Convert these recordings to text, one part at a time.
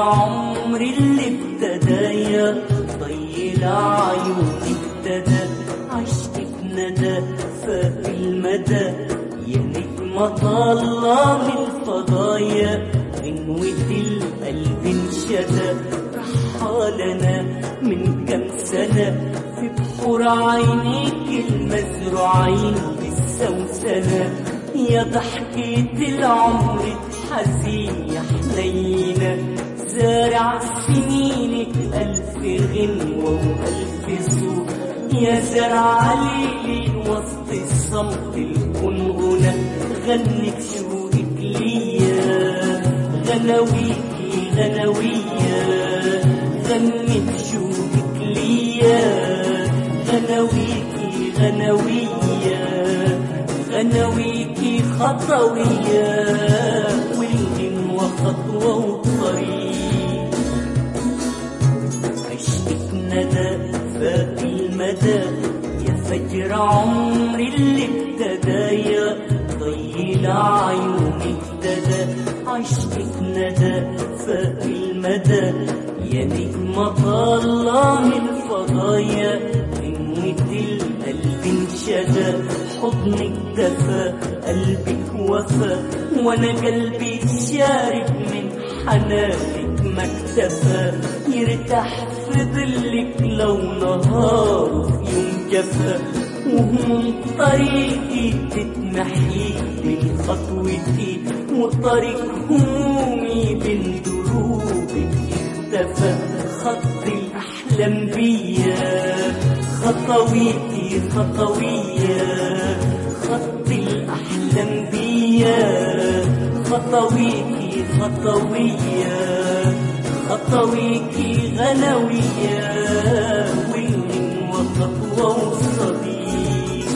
عمري اللي ابتدى يا طيل عيوني ابتدى عشقك ندى فاق المدى يا نجمة طالة من الفضايا غنوة القلب انشدى رحالنا من كم سنة في بحور عينيك المزروعين بالسوسنة يا ضحكة العمر حزين يا حنينة زارع سنينك ألف غنوة وألف صوت يا زرع ليلي وسط الصمت الكنغنة غنك شوقك ليا غنويكي غنوية غنك شوقك ليا غنويكي غنوية غنويكي خطوية والغنوة خطوة وطريق عشقك ندى فاق المدى يا فجر عمري اللي ابتدى يا ضيل عيوني ابتدى عشقك ندى فاق المدى يا نجمة طالة من الفضايا غنوة القلب انشدى حضنك دفى قلبك وفى وانا قلبي شارب من حنانك ما اكتفى يرتاح في ظلك لو نهار في يوم جفا وهموم طريقي تتمحي من خطوتي وطريق همومي بين دروبك اختفى خط الأحلام بيا خطويتي خطوية خط الأحلام بيا خطويتي خطوية خطويتي غنوية والغنوة خطوة وصديق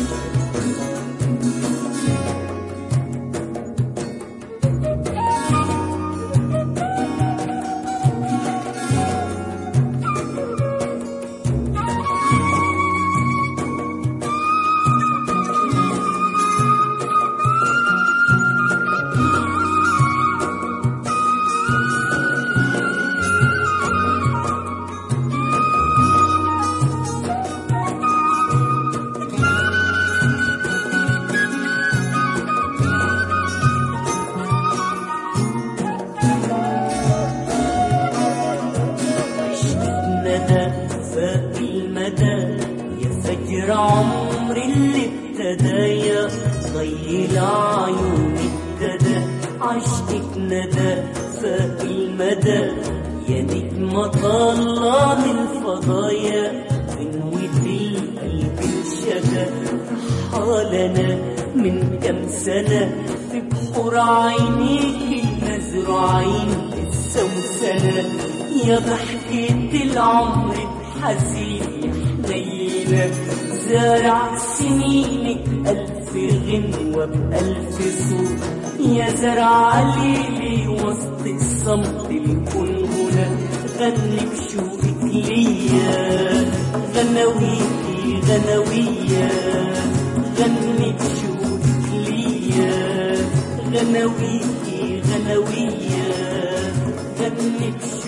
عشقك ندى فاق المدى يا فجر عمري اللي ابتدى يا ضيل عيوني ابتدى عشقك ندى فاق المدى يا نجمة طالة من الفضايا غنوة القلب انشدى رحالنا من كم سنة في بحور عينيك المزروعين السوسنة يا ضحكة العمر بحزين حنينة زارع سنينك ألف غنوة بألف صوت يا زرع ليلي وسط الصمت الكنغنة غنك شوقك ليا غنويكي غنوية غنك شوقك ليا غنويكي غنوية غنك شوقك